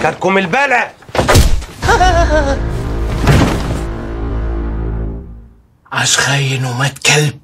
كركم البلع عاش خاين ومات كلب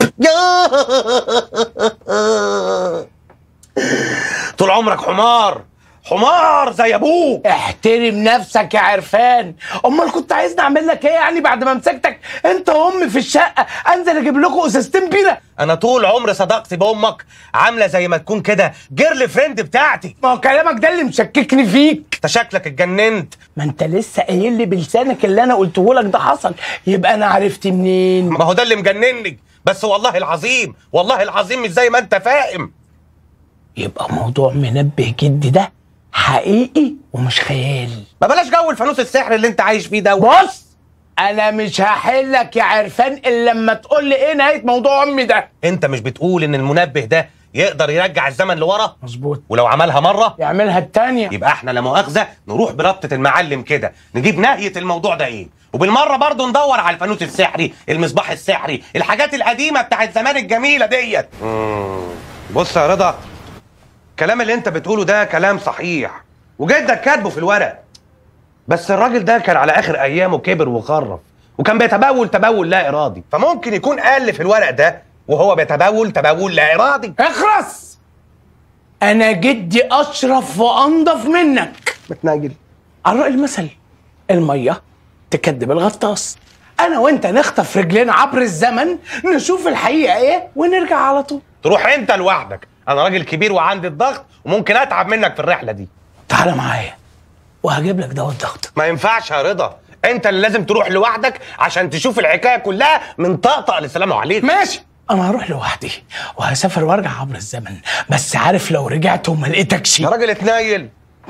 طول عمرك حمار حمار زي ابوك احترم نفسك يا عرفان امال كنت عايزني اعمل لك ايه يعني بعد ما مسكتك انت وامي في الشقه انزل اجيب لكم ازازتين بيره انا طول عمري صداقتي بامك عامله زي ما تكون كده جيرل فريند بتاعتي ما هو كلامك ده اللي مشككني فيك انت شكلك اتجننت ما انت لسه قايل لي بلسانك اللي انا قلته لك ده حصل يبقى انا عرفت منين ما هو ده اللي مجنني بس والله العظيم والله العظيم مش زي ما انت فاهم يبقى موضوع منبه جدي ده حقيقي ومش خيال ما بلاش جو الفانوس السحر اللي انت عايش فيه ده بص انا مش هحلك يا عرفان الا لما تقول لي ايه نهايه موضوع امي ده انت مش بتقول ان المنبه ده يقدر يرجع الزمن لورا مظبوط ولو عملها مره يعملها التانية يبقى احنا لا مؤاخذه نروح بربطه المعلم كده نجيب نهايه الموضوع ده ايه وبالمره برضه ندور على الفانوس السحري المصباح السحري الحاجات القديمه بتاعت زمان الجميله ديت بص يا رضا الكلام اللي انت بتقوله ده كلام صحيح وجدك كاتبه في الورق بس الراجل ده كان على اخر ايامه كبر وخرف وكان بيتبول تبول لا ارادي فممكن يكون قال في الورق ده وهو بيتبول تبول لا ارادي اخرس انا جدي اشرف وانضف منك بتناجل على رأي المثل المية تكدب الغطاس انا وانت نخطف رجلنا عبر الزمن نشوف الحقيقة ايه ونرجع على طول تروح انت لوحدك انا راجل كبير وعندي الضغط وممكن اتعب منك في الرحله دي تعالى معايا وهجيب لك دواء الضغط ما ينفعش يا رضا انت اللي لازم تروح لوحدك عشان تشوف الحكايه كلها من طقطق للسلام عليكم ماشي انا هروح لوحدي وهسافر وارجع عبر الزمن بس عارف لو رجعت وما لقيتكش يا راجل اتنايل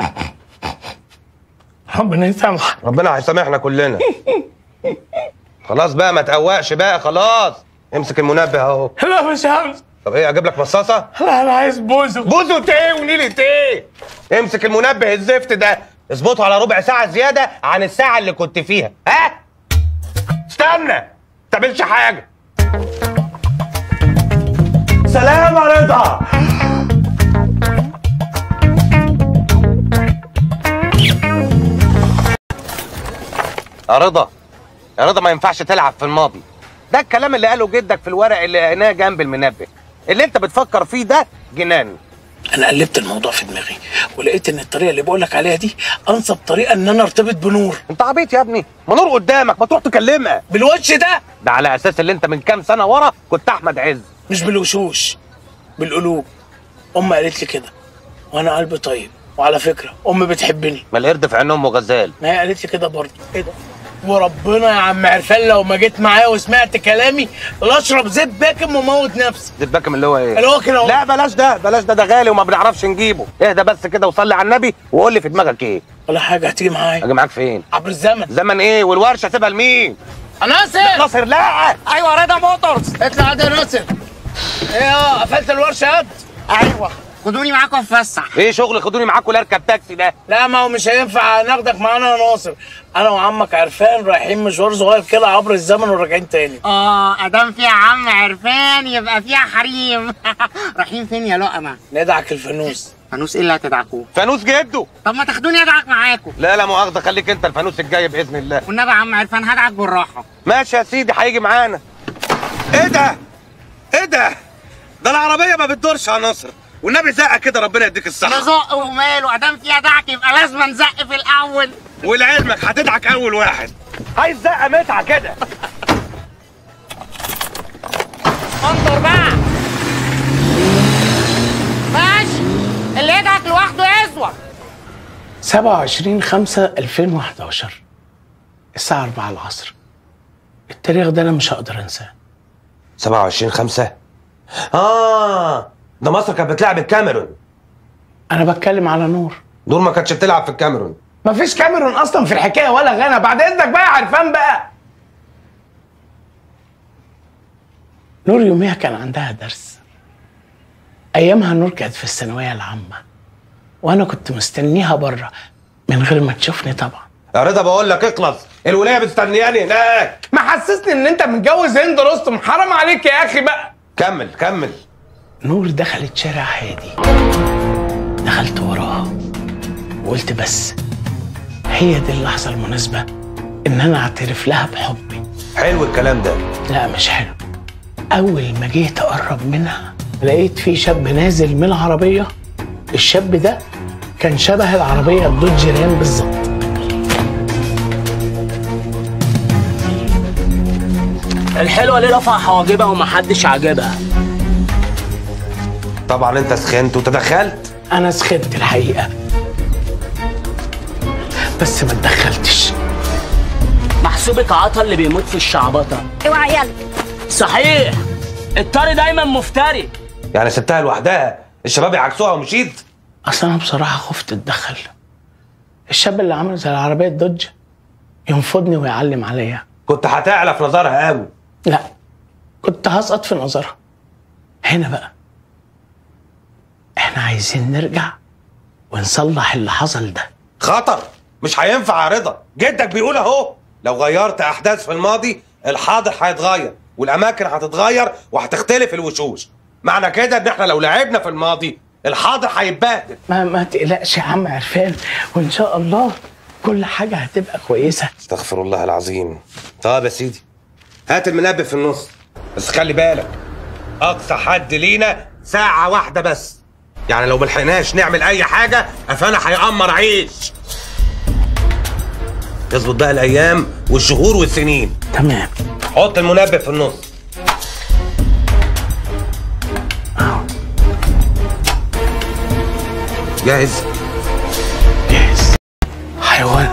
ربنا يسامحك ربنا هيسامحنا كلنا خلاص بقى ما تقوقش بقى خلاص امسك المنبه اهو لا مش عاوز طب ايه اجيب لك مصاصه لا انا عايز بوزو بوزو ايه ونيلة ايه امسك المنبه الزفت ده اظبطه على ربع ساعه زياده عن الساعه اللي كنت فيها ها استنى ما تعملش حاجه سلام يا رضا يا رضا يا رضا ما ينفعش تلعب في الماضي ده الكلام اللي قاله جدك في الورق اللي لقيناه جنب المنبه اللي انت بتفكر فيه ده جنان انا قلبت الموضوع في دماغي ولقيت ان الطريقه اللي بقول لك عليها دي انسب طريقه ان انا ارتبط بنور انت عبيط يا ابني ما نور قدامك ما تروح تكلمها بالوش ده ده على اساس اللي انت من كام سنه ورا كنت احمد عز مش بالوشوش بالقلوب امي قالت لي كده وانا قلبي طيب وعلى فكره امي بتحبني ما القرد في عين امه غزال ما هي قالت لي كده برضه ايه ده وربنا يا عم عرفان لو ما جيت معايا وسمعت كلامي لا اشرب زيت باكم وموت نفسي زيت باكم اللي هو ايه اللي هو كده اهو. لا بلاش ده بلاش ده ده غالي وما بنعرفش نجيبه اهدى بس كده وصلي على النبي وقول لي في دماغك ايه ولا حاجه هتيجي معايا اجي معاك فين عبر الزمن زمن ايه والورشه سيبها لمين ناصر ناصر لا ايوه رضا موتورز اطلع عند ناصر ايه اه قفلت الورشه قد ايوه خدوني معاكم اتفسح ايه شغل خدوني معاك ولا اركب تاكسي ده لا ما هو مش هينفع ناخدك معانا يا ناصر انا وعمك عرفان رايحين مشوار صغير كده عبر الزمن وراجعين تاني اه ادام فيها عم عرفان يبقى فيها حريم رايحين فين يا لقمه ندعك الفانوس فانوس ايه اللي هتدعكوه فانوس جده طب ما تاخدوني ادعك معاكم لا لا مؤاخذه خليك انت الفانوس الجاي باذن الله والنبي يا عم عرفان هدعك بالراحه ماشي يا سيدي هيجي معانا ايه ده ايه ده ده العربيه ما بتدورش يا ناصر والنبي زقه كده ربنا يديك الصحه نزق وماله ادام فيها دعك يبقى لازم نزق في الاول ولعلمك هتدعك اول واحد عايز زقه متعه كده انظر بقى ماشي اللي يدعك لوحده يسوى 27 5 2011 الساعة 4 العصر التاريخ ده أنا مش هقدر أنساه 27 5 اه ده مصر كانت بتلعب الكاميرون أنا بتكلم على نور دول ما كانتش بتلعب في الكاميرون مفيش كاميرون أصلا في الحكاية ولا غنى بعد إذنك بقى يا عرفان بقى نور يوميها كان عندها درس أيامها نور كانت في الثانوية العامة وأنا كنت مستنيها بره من غير ما تشوفني طبعا يا رضا بقول لك اخلص الولايه مستنياني هناك ما حسسني ان انت متجوز هند رستم حرام عليك يا اخي بقى كمل كمل نور دخلت شارع هادي دخلت وراها وقلت بس هي دي اللحظة المناسبة إن أنا أعترف لها بحبي حلو الكلام ده لا مش حلو أول ما جيت أقرب منها لقيت في شاب نازل من العربية الشاب ده كان شبه العربية الدوج رام بالظبط الحلوه اللي رفع حواجبها ومحدش عاجبها طبعا انت سخنت وتدخلت أنا سخنت الحقيقة بس ما اتدخلتش محسوبك عطا اللي بيموت في الشعبطه اوعى يلا صحيح الطري دايما مفتري يعني سبتها لوحدها الشباب يعكسوها ومشيت أصل أنا بصراحة خفت أتدخل الشاب اللي عامل زي العربية الدوج ينفضني ويعلم عليا كنت هتعلى في نظرها قوي لا كنت هسقط في نظرها هنا بقى احنا عايزين نرجع ونصلح اللي حصل ده خطر مش هينفع يا رضا جدك بيقول اهو لو غيرت احداث في الماضي الحاضر هيتغير والاماكن هتتغير وهتختلف الوشوش معنى كده ان احنا لو لعبنا في الماضي الحاضر هيتبهدل ما ما تقلقش يا عم عرفان وان شاء الله كل حاجه هتبقى كويسه استغفر الله العظيم طب يا سيدي هات المنبه في النص بس خلي بالك اقصى حد لينا ساعة واحدة بس يعني لو ملحقناش نعمل اي حاجة قفانا هيأمر عيش اظبط بقى الايام والشهور والسنين تمام حط المنبه في النص جاهز جاهز حيوان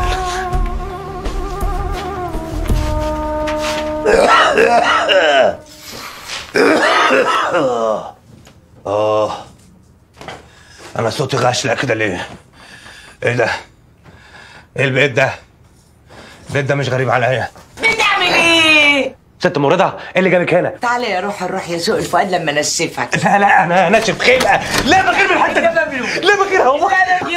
اه انا صوتي غاشلة كده ليه ايه ده ايه البيت ده البيت ده مش غريب عليا بتعمل ايه؟ ست مريضة ايه اللي جابك هنا تعالى يا روح الروح يا سوق الفؤاد لما نسفك لا لا انا ناشف خلقه لا بغير من الحته دي لا بغيرها والله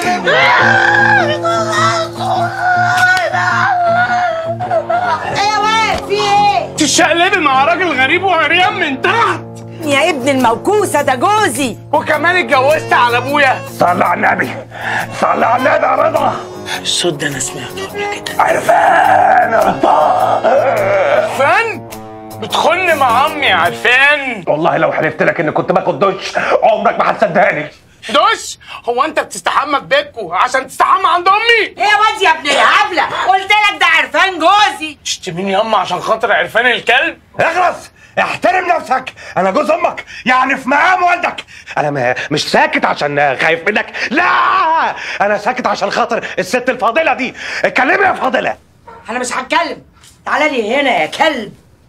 ايه يا واد في ايه؟ تشقلبي مع راجل غريب وعريان من تحت يا ابن الموكوسه ده جوزي وكمان اتجوزت على ابويا صلى على النبي صلى على النبي يا رضا الصوت ده انا سمعته قبل كده عرفان يا رضا فن بتخن مع عمي عرفان والله لو حلفت لك اني كنت باخد دش عمرك ما هتصدقني دوش هو انت بتستحمى في بيتكو عشان تستحمى عند امي ايه يا واد يا ابن الهبله قلت لك ده عرفان جوزي تشتميني ياما عشان خاطر عرفان الكلب اخلص احترم نفسك انا جوز امك يعني في مقام والدك انا ما مش ساكت عشان خايف منك لا انا ساكت عشان خاطر الست الفاضله دي اتكلمي يا فاضله انا مش هتكلم تعالى لي هنا يا كلب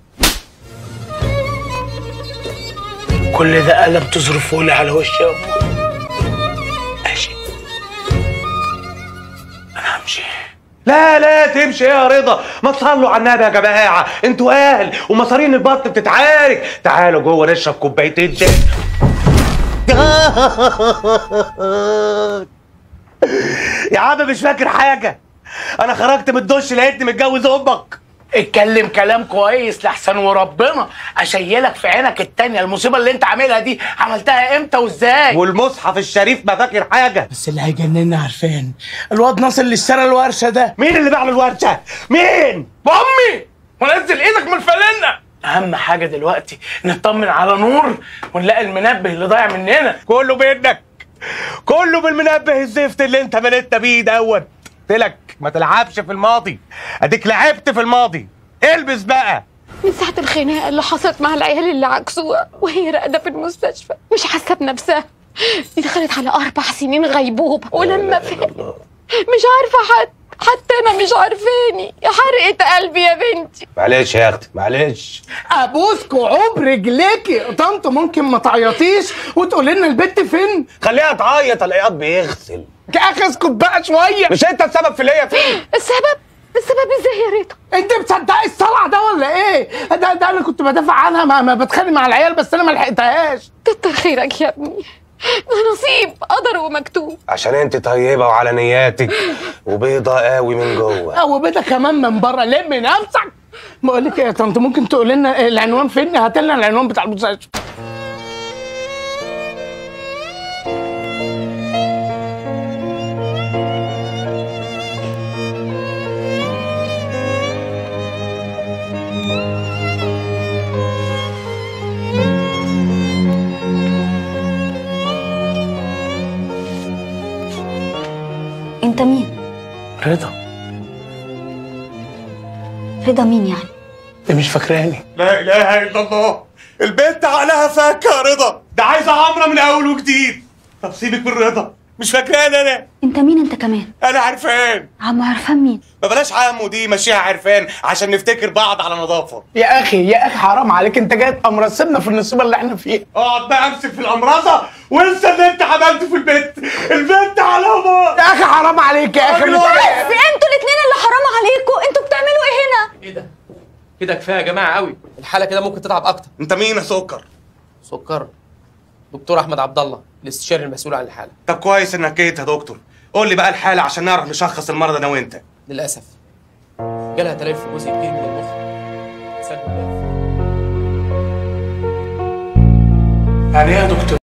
كل ده قلم تصرفه لي على وشي يا ابو ماشي انا همشي لا لا تمشي يا رضا ما تصلوا على النبي يا جماعه انتوا اهل ومصارين البطن بتتعارك تعالوا جوه نشرب كوبايتين شاي يا عم مش فاكر حاجه انا خرجت من الدش لقيتني متجوز امك اتكلم كلام كويس لحسن وربنا اشيلك في عينك التانية المصيبة اللي انت عاملها دي عملتها امتى وازاي والمصحف الشريف ما فاكر حاجه بس اللي هيجننا عارفين الواد ناصر اللي اشترى الورشة ده مين اللي باع له الورشه مين بامي ونزل ايدك من الفلنة اهم حاجة دلوقتي نطمن على نور ونلاقي المنبه اللي ضايع مننا كله بينك كله بالمنبه الزفت اللي انت مليتنا بيه دوت قلت لك ما تلعبش في الماضي اديك لعبت في الماضي البس بقى من ساعة الخناقة اللي حصلت مع العيال اللي عكسوها وهي راقدة في المستشفى مش حاسة بنفسها دي دخلت على أربع سنين غيبوبة ولما فهمت مش عارفة حد حتى أنا مش عارفاني يا حرقة قلبي يا بنتي معلش يا اختي معلش ابوس كعوب رجليكي طنط ممكن ما تعيطيش وتقولي لنا البت فين خليها تعيط العياط بيغسل يا اخي اسكت بقى شويه مش انت السبب في اللي هي فيه السبب السبب ازاي يا ريتا انت مصدقي الصلع ده ولا ايه ده ده انا كنت بدافع عنها ما, ما بتخانق مع العيال بس انا ما لحقتهاش كتر خيرك يا ابني ده نصيب قدر ومكتوب عشان انت طيبه وعلى نياتك وبيضه قوي من جوه او بدا كمان من بره لم نفسك بقول لك ايه يا طنط ممكن تقول لنا العنوان فين هات لنا العنوان بتاع المستشفى انت مين رضا رضا مين يعني انت مش فاكراني لا اله الا الله البنت عقلها فاكه يا رضا ده عايزه عمره من اول وجديد طب سيبك من رضا مش فاكراني انا انت مين انت كمان انا عرفان عم عرفان مين ما بلاش عمو دي مشيها عرفان عشان نفتكر بعض على نظافه يا اخي يا اخي حرام عليك انت جاي تبقى مرسمنا في النصيبه اللي احنا فيها اقعد بقى امسك في الامراضه وانسى اللي انت عملته في البيت البنت على يا اخي حرام عليك يا اخي راجل مش- واحد. انتوا الاثنين اللي حرام عليكم انتوا بتعملوا ايه هنا ايه ده؟ كده كفايه يا جماعه قوي الحاله كده ممكن تتعب اكتر انت مين يا سكر سكر دكتور احمد عبد الله الاستشاري المسؤول عن الحاله طب كويس انك جيت يا دكتور قول لي بقى الحاله عشان نعرف نشخص المرض انا وانت للاسف جالها تلف في جزء كبير من المخ سد يعني ايه يا دكتور